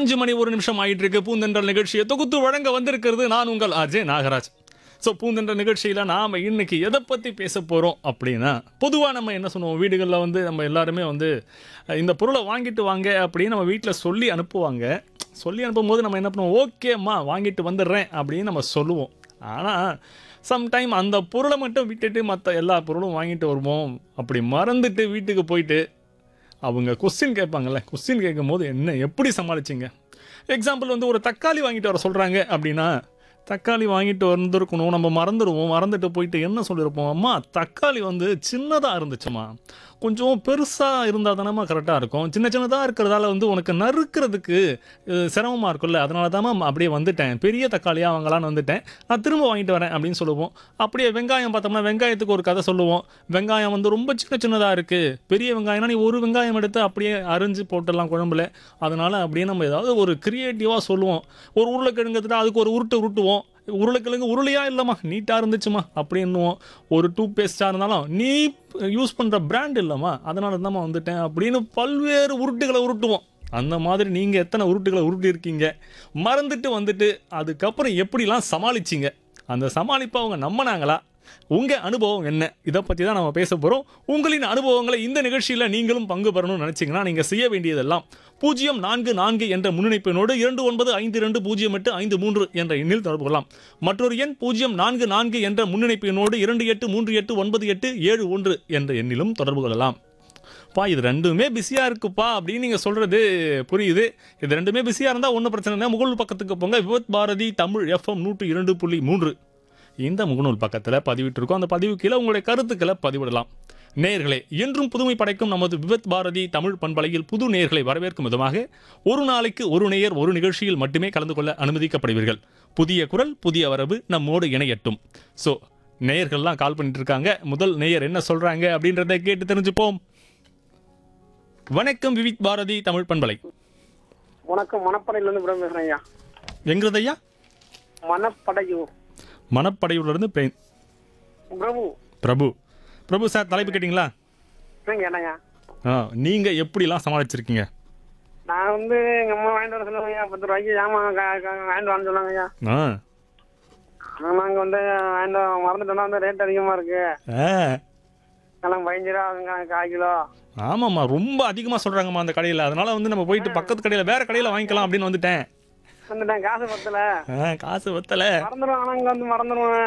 அஞ்சு மணி ஒரு நிமிஷம் ஆயிட்டு இருக்கு பூந்தென்றல் நிகழ்ச்சியை தொகுத்து வழங்க வந்திருக்கிறது நான் உங்கள் அஜய் நாகராஜ் ஸோ பூந்தென்ற நிகழ்ச்சியில் நாம் இன்னைக்கு எதை பற்றி பேச போகிறோம் அப்படின்னா பொதுவாக நம்ம என்ன சொல்லுவோம் வீடுகளில் வந்து நம்ம எல்லாருமே வந்து அஹ், இந்த பொருளை வாங்கிட்டு வாங்க அப்படின்னு நம்ம வீட்டில் சொல்லி அனுப்புவாங்க சொல்லி அனுப்பும்போது நம்ம என்ன பண்ணுவோம் ஓகேம்மா வாங்கிட்டு வந்துடுறேன் அப்படின்னு நம்ம சொல்லுவோம் ஆனால் சம்டைம் அந்த பொருளை மட்டும் விட்டுட்டு மற்ற எல்லா பொருளும் வாங்கிட்டு வருவோம் அப்படி மறந்துட்டு வீட்டுக்கு போயிட்டு அவங்க கொஸ்டின் கேட்பாங்கல்ல கொஸ்டின் கேட்கும்போது என்ன எப்படி சமாளிச்சிங்க எக்ஸாம்பிள் வந்து ஒரு தக்காளி வாங்கிட்டு வர சொல்கிறாங்க அப்படின்னா தக்காளி வாங்கிட்டு வந்திருக்கணும் நம்ம மறந்துடுவோம் மறந்துட்டு போயிட்டு என்ன சொல்லியிருப்போம் அம்மா தக்காளி வந்து சின்னதாக இருந்துச்சுமா கொஞ்சம் பெருசாக இருந்தால் தானம்மா கரெக்டாக இருக்கும் சின்ன சின்னதாக இருக்கிறதால வந்து உனக்கு நறுக்கிறதுக்கு சிரமமாக இருக்கும்ல அதனால தான் அப்படியே வந்துட்டேன் பெரிய தக்காளியாக வாங்கலான்னு வந்துட்டேன் நான் திரும்ப வாங்கிட்டு வரேன் அப்படின்னு சொல்லுவோம் அப்படியே வெங்காயம் பார்த்தோம்னா வெங்காயத்துக்கு ஒரு கதை சொல்லுவோம் வெங்காயம் வந்து ரொம்ப சின்ன சின்னதாக இருக்குது பெரிய வெங்காயம்னா நீ ஒரு வெங்காயம் எடுத்து அப்படியே அரிஞ்சு போட்டுடலாம் குழம்புல அதனால் அப்படியே நம்ம ஏதாவது ஒரு க்ரியேட்டிவாக சொல்லுவோம் ஒரு உருளைக்கிழங்கு எடுத்துட்டா அதுக்கு ஒரு உருட்டு உருட்டுவோம் உருளைக்கிழங்கு உருளையா இல்லைம்மா நீட்டாக இருந்துச்சுமா அப்படின்னுவோம் ஒரு டூத் பேஸ்ட்டாக இருந்தாலும் நீ யூஸ் பண்ணுற பிராண்ட் இல்லைம்மா அதனால தான்மா வந்துட்டேன் அப்படின்னு பல்வேறு உருட்டுகளை உருட்டுவோம் அந்த மாதிரி நீங்கள் எத்தனை உருட்டுகளை உருட்டி இருக்கீங்க மறந்துட்டு வந்துட்டு அதுக்கப்புறம் எப்படிலாம் சமாளிச்சிங்க அந்த சமாளிப்பை அவங்க நம்பினாங்களா உங்கள் அனுபவம் என்ன இதை பற்றி தான் நம்ம பேச போகிறோம் உங்களின் அனுபவங்களை இந்த நிகழ்ச்சியில் நீங்களும் பங்கு பெறணும்னு நினச்சிங்கன்னா நீங்கள் செய்ய வேண்டியதெல்லாம் பூஜ்ஜியம் நான்கு நான்கு என்ற முன்னிணைப்பினோடு இரண்டு ஒன்பது ஐந்து இரண்டு பூஜ்ஜியம் எட்டு ஐந்து மூன்று என்ற எண்ணில் தொடர்பு கொள்ளலாம் மற்றொரு எண் பூஜ்ஜியம் நான்கு நான்கு என்ற முன்னிணைப்பினோடு இரண்டு எட்டு மூன்று எட்டு ஒன்பது எட்டு ஏழு ஒன்று என்ற எண்ணிலும் தொடர்பு கொள்ளலாம் பா இது ரெண்டுமே பிஸியாக இருக்குப்பா அப்படின்னு நீங்கள் சொல்கிறது புரியுது இது ரெண்டுமே பிஸியாக இருந்தால் ஒன்றும் பிரச்சனை இல்லை முகநூல் பக்கத்துக்கு போங்க விவத் பாரதி தமிழ் எஃப்எம் நூற்று இரண்டு புள்ளி மூன்று இந்த முகநூல் பக்கத்தில் பதிவிட்டிருக்கோம் அந்த பதிவு கீழே உங்களுடைய கருத்துக்களை பதிவிடலாம் நேயர்களே என்றும் புதுமை படைக்கும் நமது விவத் பாரதி தமிழ் பண்பலையில் புது நேயர்களை வரவேற்கும் விதமாக ஒரு நாளைக்கு ஒரு நேயர் ஒரு நிகழ்ச்சியில் மட்டுமே கலந்து கொள்ள அனுமதிக்கப்படுவீர்கள் புதிய குரல் புதிய வரவு நம்மோடு இணையட்டும் ஸோ நேயர்கள்லாம் கால் பண்ணிட்டு இருக்காங்க முதல் நேயர் என்ன சொல்றாங்க அப்படின்றத கேட்டு தெரிஞ்சுப்போம் வணக்கம் விவித் பாரதி தமிழ் பண்பலை வணக்கம் மணப்படையில இருந்து பிரபு பேசுறேன் ஐயா எங்கிறதையா மணப்படையூர் மணப்படையூர்லேருந்து பிரேம் பிரபு பிரபு பிரபு சார் தலைப்பு கேட்டிங்களா என்னங்க என்னங்க ஆ நீங்கள் எப்படிலாம் சமாளிச்சிருக்கீங்க நான் வந்து எங்க அம்மா வாங்கிட்டு வர சொல்லுவாங்க ஐயா பத்து ரூபாய்க்கு ஜாமான் கா- கா- வாங்கிட்டு வரேன்னு சொன்னாங்க ஐயா ஆ ஆனா நாங்க வந்து வாங்கிட்டு வர- மறந்துட்டோம்னா வந்து ரேட் அதிகமா இருக்கு ஆ எல்லாம் பதினஞ்சு ரூபா ஆகுங்க கால் கிலோ ஆமாம்மா ரொம்ப அதிகமாக சொல்கிறாங்கம்மா அந்த கடையில் அதனால வந்து நம்ம போயிட்டு பக்கத்து கடையில் வேற கடையில் வாங்கிக்கலாம் அப்படின்னு வந்துட்டேன் வந்துட்டேன் காசு பத்தல ஆ காசு வத்தலை மறந்துடுவோம் ஆனா இங்க வந்து மறந்துடுவேன்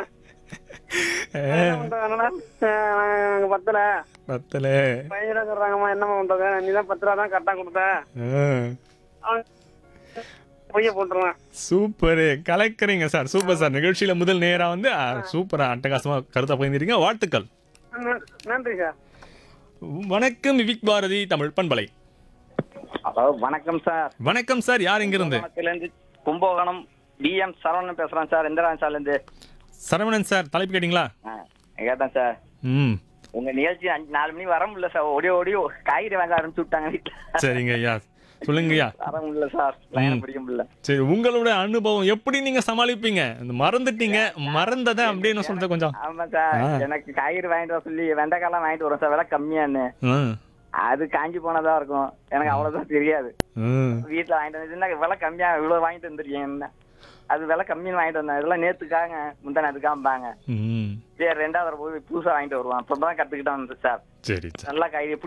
என்ன பண்றது? அதனால அஹ், நாங்க பத்தல வத்தலை பதினஞ்சு ரூபா சொல்றாங்கம்மா என்னம்மா பண்றது நீ தான் பத்து ரூபா தான் கரெக்டா கொடுத்த அவன் பொய்ய போட்டுருவேன் சூப்பரு கலக்கிறீங்க சார் சூப்பர் சார் நிகழ்ச்சியில் முதல் நேராக வந்து சூப்பராக அட்டகாசமாக கருத்தை பகிர்ந்துருக்கீங்க வாழ்த்துக்கள் நன்- நன்றி சார் வணக்கம் விவிக் பாரதி தமிழ் பண்பலை ஹலோ வணக்கம் சார் வணக்கம் சார் யார் எங்கிருந்து இருந்து கும்பகோணம் டிஎம் சரவணன் பேசுறேன் சார் இந்திரா சார்லேருந்து சரவணன் சார் தலைப்பு கேட்டிங்களா கேட்டேன் சார் ம் உங்க நிகழ்ச்சி அஞ்சு நாலு மணி வர முடியல சார் ஓடி ஓடி காய்கறி வாங்க ஆரம்பிச்சு விட்டாங்க வீட்டுல சரிங்க ஐயா சொல்லுங்கய்யா வர முடியல சார் லைன் பிடிக்க முடியல சரி உங்களோட அனுபவம் எப்படி நீங்க சமாளிப்பீங்க இந்த மறந்துட்டீங்க மறந்ததை அப்படின்னு சொல்றது கொஞ்சம் ஆமா சார் ஆ. எனக்கு காய்கறி வாங்கிட்டு வர சொல்லி வெண்டைக்காய்லாம் வாங்கிட்டு வரோம் சார் விலை கம்மியான்னு ம், அது காஞ்சி போனதா இருக்கும் எனக்கு அவ்வளவுதான் தெரியாது ம். வீட்டுல வாங்கிட்டு வந்துச்சுன்னா விலை கம்மியா இவ்வளவு வாங்கிட்டு வந்துருக்கீங்க என்ன அது விலை கம்மின்னு வாங்கிட்டு வந்தேன் இதெல்லாம் நேத்துக்காங்க முந்தான அதுக்காம்பாங்க ம். சரி ரெண்டாவது தடவை போய் புதுசா வாங்கிட்டு வருவான் அப்பதான் கத்துக்கிட்டேன் சார் சரி சார் நல்லா காய்கறி